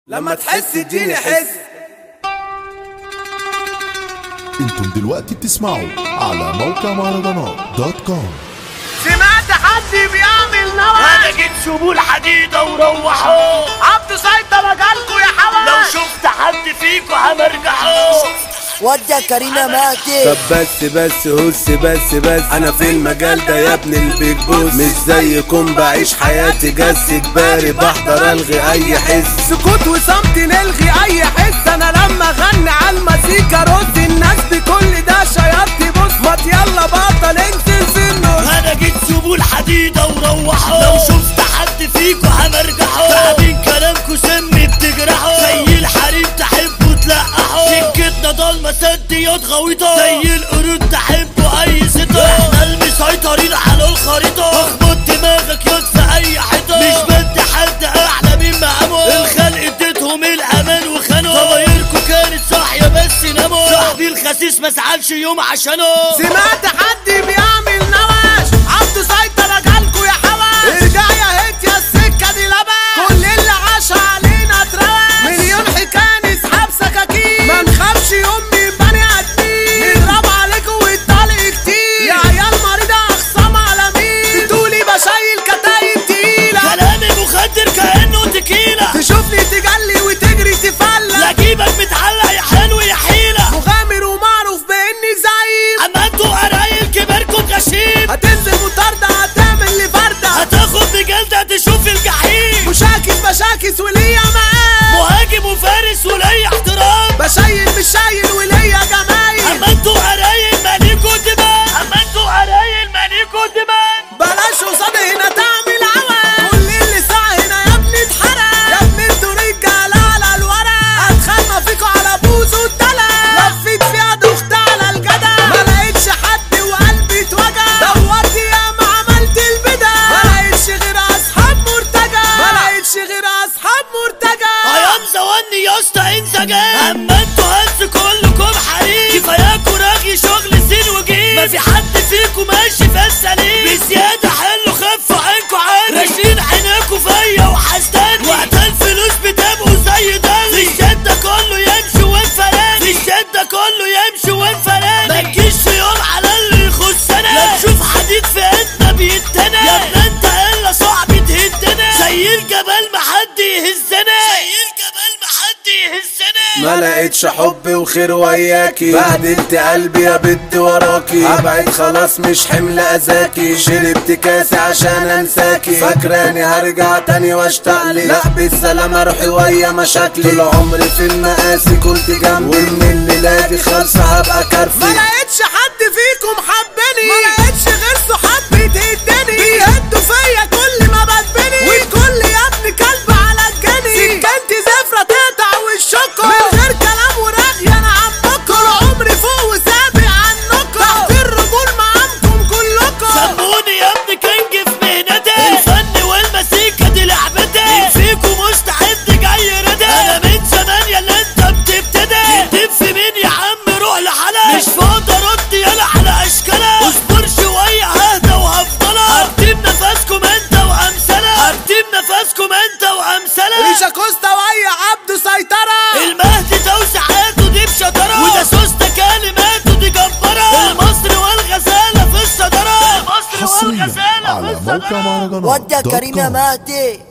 لما تحس اديني حس انتم دلوقتي بتسمعوا على موقع مهرجانات دوت كوم سمعت حد بيعمل نوى انا جيت شبول حديدة وروحوا عبد سيطر جالكوا يا حوا لو شفت حد فيكو همرجحوا ودي كريمة ماتت طب بس بس هس بس بس انا في المجال ده يا ابن البيج بوس مش زيكم بعيش حياتي جس اجباري بحضر الغي اي حس سكوت وصمت نلغي اي حس انا لما اغني على المزيكا رد الناس بكل ده شياطي بص ما يلا بطل انزل في النص انا جيت شبول حديدة وروحوا لو شفت حد فيكو همرجحوا تعبين كلامكو سم بتجرحوا زي الحريم تحبوا تلقحوا سكتنا ضلمة سديات غويطة زي القرود تحبوا اي ستة احنا المسيطرين على الخريطة اخبط دماغك ياض في اي حيطة مش بدي حد اعلى من مقامه الخلق اديتهم الامان وخانوا ضمايركو كانت صاحية بس ناموا صاحبي الخسيس ما زعلش يوم عشانه سمعت حد بيعمل نواش عبد سيطر جالكوا يا حوا ارجع يا هيت يا السكة دي لبن كل اللي عاش علينا اتروش مليون حكاية نسحب سكاكين ما نخافش يوم من بني ادمين نضرب عليكوا والطلق كتير يا عيال مريضة اخصام على مين بتقولي بشايل كتايب تقيلة كلامي مخدر كأنه تكيلة تشوفني تجلي وتجري تفلق لا جيبك متعلق يا حلو يا حيلة مغامر ومعروف باني زعيم اما انتوا قرايل كباركم غشيم هتنزل مطاردة هتعمل لي فردة هتاخد بجلدة تشوف الجحيم مشاكس بشاكس وليا معاه مهاجم وفارس وليا احترام بشايل مش شايل وليا جمايل اما انتوا قرايل ماليكوا دماء اما انتوا قرايل ماليكوا دماء بلاش قصاد هنا تعمل عوا كل اللي سعى هنا يا ابني اتحرق يا ابني انتوا رجاله على الورق اتخمى فيكوا على بوز والدلع لفيت فيها دخت على الجدع ما لقيتش حد وقلبي اتوجع دورت يا ما عملت البدع ما لقيتش غير اصحاب مرتجع ما لقيتش غير اصحاب مرتجع ايام زواني يا اسطى انسجام اما انتوا هز كلكم حريم كفاياكوا رغي شغل سين وجيم ما في حد فيكم ماشي في السليم بزيادة حلو خفوا عينكوا عادي راشين عينيكوا فيا وحسداني وقت الفلوس بتبقوا زي داني في الشدة كله يمشي وانفراني في الشدة كله يمشي وانفراني ما تجيش يوم على اللي يخصنا لا تشوف حديد في ايدنا بيدنا يا ابني انت الا صعب تهدنا زي الجبل ما حد يهزنا زي الجبل ما حد يهزنا ما لقيتش حب وخير وياكي بهدلت قلبي يا بنت وراكي ابعد خلاص مش حمل اذاكي شربت كاسي عشان انساكي فاكراني هرجع تاني واشتاق لي لا بالسلامة روحي ويا مشاكلي طول عمري في المقاسي كنت جنبي ومن الليلة دي خالصة هبقى ما كرفي لقيتش حد فيكم حبني ما لقيتش غير صحاب بتهدني بيهدوا فيا كل ما بتبني والكل يا ابني كلب على الجني سكنتي زفرة تقطع وشكم من غير كلام ورغي انا عمكم طول عمري فوق وسابق عنكم تحت الرجول معاكم كلكم سموني يا ابني كنج في مهنتي الفن والمزيكا دي لعبتي مين فيكم مستعد جاي ردى انا من زمان يا اللي انت بتبتدي تكتب في مين يا عم روح لحالك مش فاضي ارد يلا على اشكالك اصبر شويه ههدى وهفضلك هرتم نفسكم انت وامثالك هرتم نفسكم انت وامثالك ريشا كوستا ويا عبده سيطرة المهدي توسعاته دي بشطرة وده سوسته كلماته دي جبارة المصري والغزالة في الصدارة المصري حصريا والغزالة في على موقع الصدارة مهرجانات ودي دوت كريمة كوم ماتت